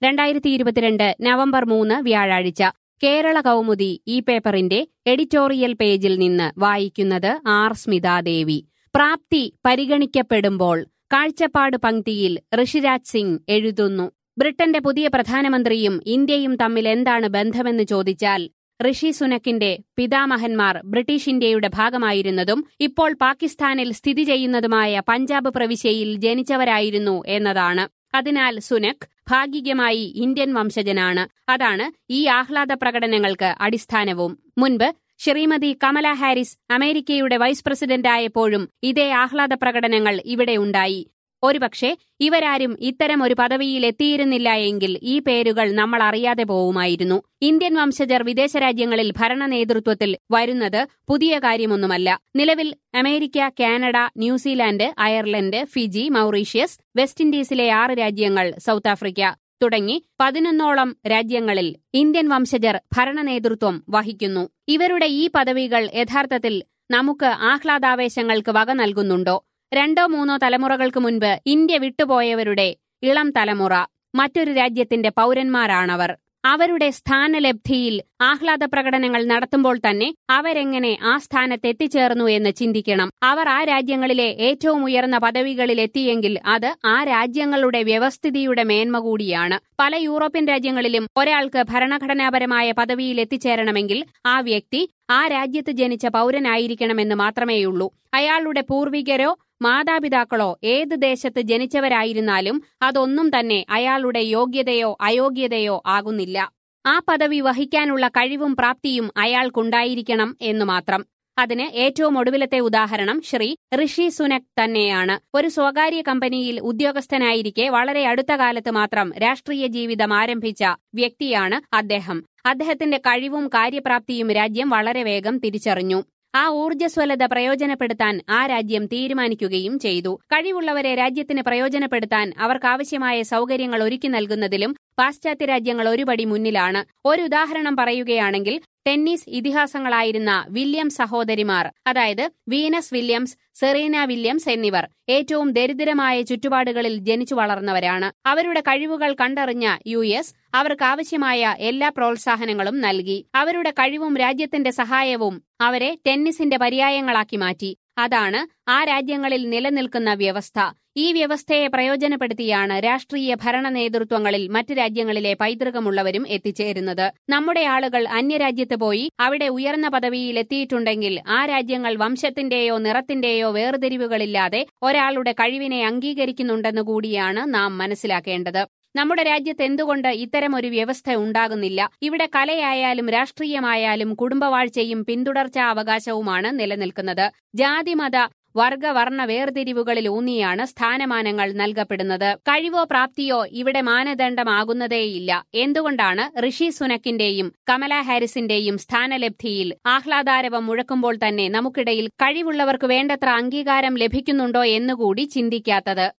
രണ്ടായിരത്തി ഇരുപത്തിരണ്ട് നവംബർ മൂന്ന് വ്യാഴാഴ്ച കേരള കൗമുദി ഈ പേപ്പറിന്റെ എഡിറ്റോറിയൽ പേജിൽ നിന്ന് വായിക്കുന്നത് ആർ സ്മിതാദേവി പ്രാപ്തി പരിഗണിക്കപ്പെടുമ്പോൾ കാഴ്ചപ്പാട് പങ്ക്തിയിൽ ഋഷിരാജ് സിംഗ് എഴുതുന്നു ബ്രിട്ടന്റെ പുതിയ പ്രധാനമന്ത്രിയും ഇന്ത്യയും തമ്മിൽ എന്താണ് ബന്ധമെന്ന് ചോദിച്ചാൽ ഋഷി സുനക്കിന്റെ പിതാമഹന്മാർ ബ്രിട്ടീഷ് ഇന്ത്യയുടെ ഭാഗമായിരുന്നതും ഇപ്പോൾ പാകിസ്ഥാനിൽ സ്ഥിതി ചെയ്യുന്നതുമായ പഞ്ചാബ് പ്രവിശ്യയിൽ ജനിച്ചവരായിരുന്നു എന്നതാണ് അതിനാൽ സുനക് ഭാഗികമായി ഇന്ത്യൻ വംശജനാണ് അതാണ് ഈ ആഹ്ലാദ പ്രകടനങ്ങൾക്ക് അടിസ്ഥാനവും മുൻപ് ശ്രീമതി കമല ഹാരിസ് അമേരിക്കയുടെ വൈസ് പ്രസിഡന്റായപ്പോഴും ഇതേ ആഹ്ലാദ പ്രകടനങ്ങൾ ഇവിടെ ഉണ്ടായി ഒരുപക്ഷെ ഇവരാരും ഇത്തരം ഒരു പദവിയിൽ എത്തിയിരുന്നില്ല എങ്കിൽ ഈ പേരുകൾ നമ്മൾ അറിയാതെ പോവുമായിരുന്നു ഇന്ത്യൻ വംശജർ വിദേശ രാജ്യങ്ങളിൽ ഭരണ നേതൃത്വത്തിൽ വരുന്നത് പുതിയ കാര്യമൊന്നുമല്ല നിലവിൽ America Canada New Zealand Ireland Fiji Mauritius West ഇൻഡീസിലെ ആറ് രാജ്യങ്ങൾ സൗത്ത് ആഫ്രിക്ക തുടങ്ങി പതിനൊന്നോളം രാജ്യങ്ങളിൽ ഇന്ത്യൻ വംശജർ ഭരണ നേതൃത്വം വഹിക്കുന്നു ഇവരുടെ ഈ പദവികൾ യഥാർത്ഥത്തിൽ നമുക്ക് ആഹ്ലാദാവേശങ്ങൾക്ക് വക നൽകുന്നുണ്ടോ രണ്ടോ മൂന്നോ തലമുറകൾക്ക് മുൻപ് ഇന്ത്യ വിട്ടുപോയവരുടെ ഇളം തലമുറ മറ്റൊരു രാജ്യത്തിന്റെ പൗരന്മാരാണവർ അവരുടെ സ്ഥാനലബ്ധിയിൽ ആഹ്ലാദ പ്രകടനങ്ങൾ നടത്തുമ്പോൾ തന്നെ അവരെങ്ങനെ ആ സ്ഥാനത്ത് എത്തിച്ചേർന്നു എന്ന് ചിന്തിക്കണം അവർ ആ രാജ്യങ്ങളിലെ ഏറ്റവും ഉയർന്ന പദവികളിൽ എത്തിയെങ്കിൽ അത് ആ രാജ്യങ്ങളുടെ വ്യവസ്ഥിതിയുടെ മേന്മ കൂടിയാണ് പല യൂറോപ്യൻ രാജ്യങ്ങളിലും ഒരാൾക്ക് ഭരണഘടനാപരമായ പദവിയിൽ എത്തിച്ചേരണമെങ്കിൽ ആ വ്യക്തി ആ രാജ്യത്ത് ജനിച്ച പൗരനായിരിക്കണമെന്ന് മാത്രമേയുള്ളൂ അയാളുടെ പൂർവികരോ മാതാപിതാക്കളോ ഏത് ദേശത്ത് ജനിച്ചവരായിരുന്നാലും അതൊന്നും തന്നെ അയാളുടെ യോഗ്യതയോ അയോഗ്യതയോ ആകുന്നില്ല ആ പദവി വഹിക്കാനുള്ള കഴിവും പ്രാപ്തിയും അയാൾക്കുണ്ടായിരിക്കണം എന്നു മാത്രം അതിന് ഏറ്റവും ഒടുവിലത്തെ ഉദാഹരണം ശ്രീ ഋഷി സുനക് തന്നെയാണ് ഒരു സ്വകാര്യ കമ്പനിയിൽ ഉദ്യോഗസ്ഥനായിരിക്കെ വളരെ അടുത്ത കാലത്ത് മാത്രം രാഷ്ട്രീയ ജീവിതം ആരംഭിച്ച വ്യക്തിയാണ് അദ്ദേഹം അദ്ദേഹത്തിന്റെ കഴിവും കാര്യപ്രാപ്തിയും രാജ്യം വളരെ വേഗം തിരിച്ചറിഞ്ഞു ആ ഊർജ്ജസ്വലത പ്രയോജനപ്പെടുത്താൻ ആ രാജ്യം തീരുമാനിക്കുകയും ചെയ്തു കഴിവുള്ളവരെ രാജ്യത്തിന് പ്രയോജനപ്പെടുത്താൻ അവർക്കാവശ്യമായ സൗകര്യങ്ങൾ ഒരുക്കി നൽകുന്നതിലും പാശ്ചാത്യ രാജ്യങ്ങൾ ഒരുപടി മുന്നിലാണ് ഒരു ഉദാഹരണം പറയുകയാണെങ്കിൽ ടെന്നീസ് ഇതിഹാസങ്ങളായിരുന്ന വില്യംസ് സഹോദരിമാർ അതായത് വീനസ് വില്യംസ് സെറീന വില്യംസ് എന്നിവർ ഏറ്റവും ദരിദ്രമായ ചുറ്റുപാടുകളിൽ ജനിച്ചു വളർന്നവരാണ് അവരുടെ കഴിവുകൾ കണ്ടറിഞ്ഞ യു എസ് അവർക്ക് ആവശ്യമായ എല്ലാ പ്രോത്സാഹനങ്ങളും നൽകി അവരുടെ കഴിവും രാജ്യത്തിന്റെ സഹായവും അവരെ ടെന്നീസിന്റെ പര്യായങ്ങളാക്കി മാറ്റി അതാണ് ആ രാജ്യങ്ങളിൽ നിലനിൽക്കുന്ന വ്യവസ്ഥ ഈ വ്യവസ്ഥയെ പ്രയോജനപ്പെടുത്തിയാണ് രാഷ്ട്രീയ ഭരണ നേതൃത്വങ്ങളിൽ മറ്റ് രാജ്യങ്ങളിലെ പൈതൃകമുള്ളവരും എത്തിച്ചേരുന്നത് നമ്മുടെ ആളുകൾ അന്യരാജ്യത്ത് പോയി അവിടെ ഉയർന്ന പദവിയിൽ എത്തിയിട്ടുണ്ടെങ്കിൽ ആ രാജ്യങ്ങൾ വംശത്തിന്റെയോ നിറത്തിന്റെയോ വേർതിരിവുകളില്ലാതെ ഒരാളുടെ കഴിവിനെ അംഗീകരിക്കുന്നുണ്ടെന്ന് കൂടിയാണ് നാം മനസ്സിലാക്കേണ്ടത് നമ്മുടെ രാജ്യത്ത് എന്തുകൊണ്ട് ഇത്തരമൊരു വ്യവസ്ഥ ഉണ്ടാകുന്നില്ല ഇവിടെ കലയായാലും രാഷ്ട്രീയമായാലും കുടുംബവാഴ്ചയും പിന്തുടർച്ചാ അവകാശവുമാണ് നിലനിൽക്കുന്നത് ജാതിമത വർഗവർണ്ണ വേർതിരിവുകളിൽ ഊന്നിയാണ് സ്ഥാനമാനങ്ങൾ നൽകപ്പെടുന്നത് കഴിവോ പ്രാപ്തിയോ ഇവിടെ മാനദണ്ഡമാകുന്നതേയില്ല എന്തുകൊണ്ടാണ് ഋഷി സുനക്കിന്റെയും കമല ഹാരിസിന്റെയും സ്ഥാനലബ്ധിയിൽ ആഹ്ലാദാരവം മുഴക്കുമ്പോൾ തന്നെ നമുക്കിടയിൽ കഴിവുള്ളവർക്ക് വേണ്ടത്ര അംഗീകാരം ലഭിക്കുന്നുണ്ടോ എന്നുകൂടി ചിന്തിക്കാത്തത്